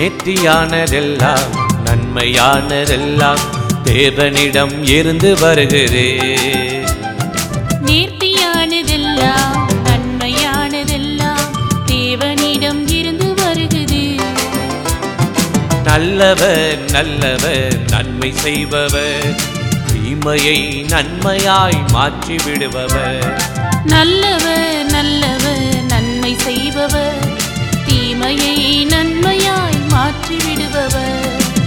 நேர்த்தியானதெல்லாம் நன்மையானதெல்லாம் தேவனிடம் இருந்து வருகிறே நேர்த்தியானதெல்லாம் நன்மையானதெல்லாம் தேவனிடம் இருந்து வருகுது நல்லவர் நல்லவர் நன்மை செய்பவர் தீமையை நன்மையாய் மாற்றி விடுபவர் நல்லவர் நல்லவர் நன்மை செய்பவர் தீமையை நன்மையாய் மாற்றி விடுபவர்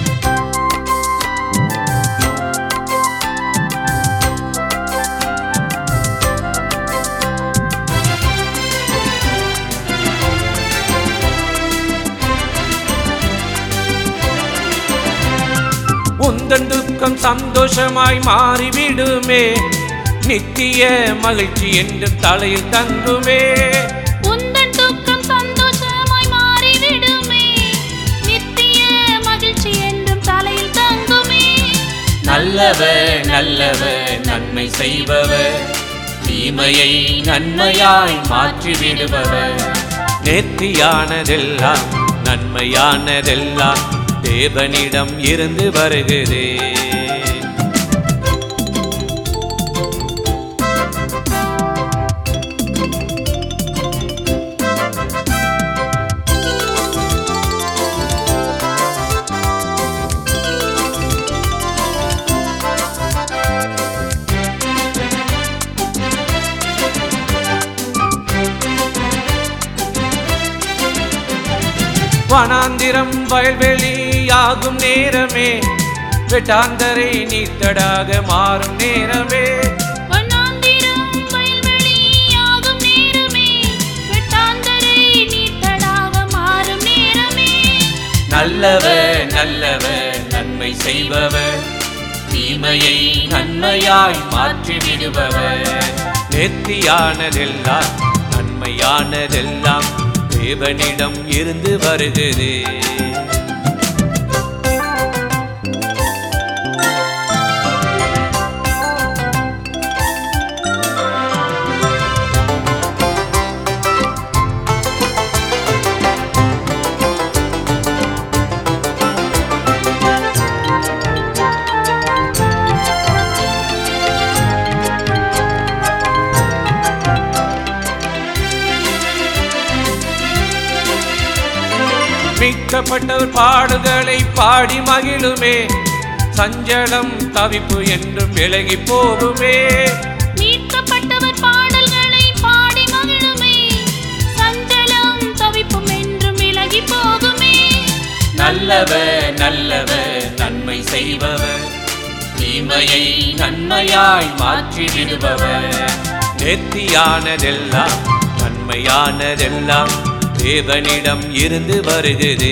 உந்தன் துக்கம் சந்தோஷமாய் மாறிவிடுமே நித்திய மகிழ்ச்சி என்றும் தலையில் தங்குமே உந்தன் துக்கம் சந்தோஷமாய் மாறிவிடுமே நித்திய மகிழ்ச்சி என்றும் தலையில் தங்குமே நல்லவர் நல்லவர் நன்மை செய்பவர் தீமையை நன்மையாய் மாற்றி விடுபவர் நேர்த்தியானதெல்லாம் நன்மையானதெல்லாம் தேவனிடம் இருந்து வருகிறே வனாந்திரம் வயல்வெளியாகும் நேரமே வெட்டாந்தரை நீத்தடாக மாறும் நேரமே வண்ணாந்திரம் வயல்வெளியாகும் நேரமே வெட்டாந்தரை நீர்த்தடாக மாறும் நேரமே நல்லவர் நல்லவர் நன்மை செய்பவர் தீமையை நன்மையாய் மாற்றி விடுபவர் நேர்த்தியானதெல்லாம் நன்மையானதெல்லாம் தேவனிடம் இருந்து வருகிறே மீட்கப்பட்டவர் பாடுகளை பாடி மகிழுமே சஞ்சலம் தவிப்பு என்றும் விலகி போகுமே மீட்கப்பட்டவர் பாடல்களை பாடி மகிழுமே சஞ்சலம் தவிப்பும் என்றும் விலகி போகுமே நல்லவர் நல்லவர் நன்மை செய்பவர் தீமையை நன்மையாய் மாற்றி விடுபவர் நேர்த்தியானதெல்லாம் நன்மையானதெல்லாம் தேவனிடம் இருந்து வருகிறே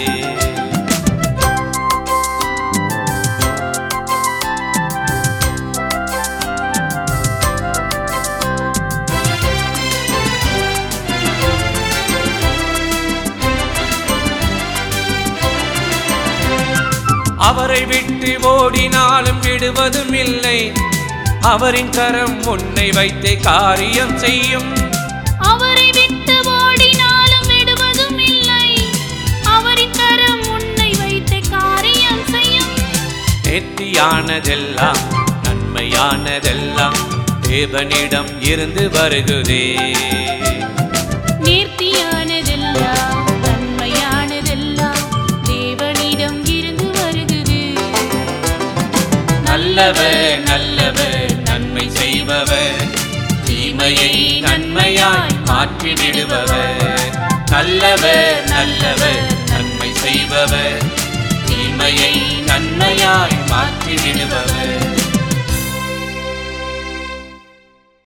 அவரை விட்டு ஓடினாலும் விடுவதும் இல்லை அவரின் கரம் உன்னை வைத்தே காரியம் செய்யும் அவரை விட்டு ஓடினாலும் விடுவதும் இல்லை அவரின் கரம் உன்னை வைத்து காரியம் செய்யும் நேர்த்தியானதெல்லாம் நன்மையானதெல்லாம் தேவனிடம் இருந்து வருகிறே நேர்த்தியானதெல்லாம் நன்மையானதெல்லாம் தேவனிடம் இருந்து வருகுது நல்லவர் நல்லவர் நன்மை செய்பவர் தீமையை நன்மையாய் மாற்றி விடுபவர் நல்லவர் நல்லவர் நன்மை செய்பவர் தீமையை நன்மையாய் மாற்றி விடுபவர்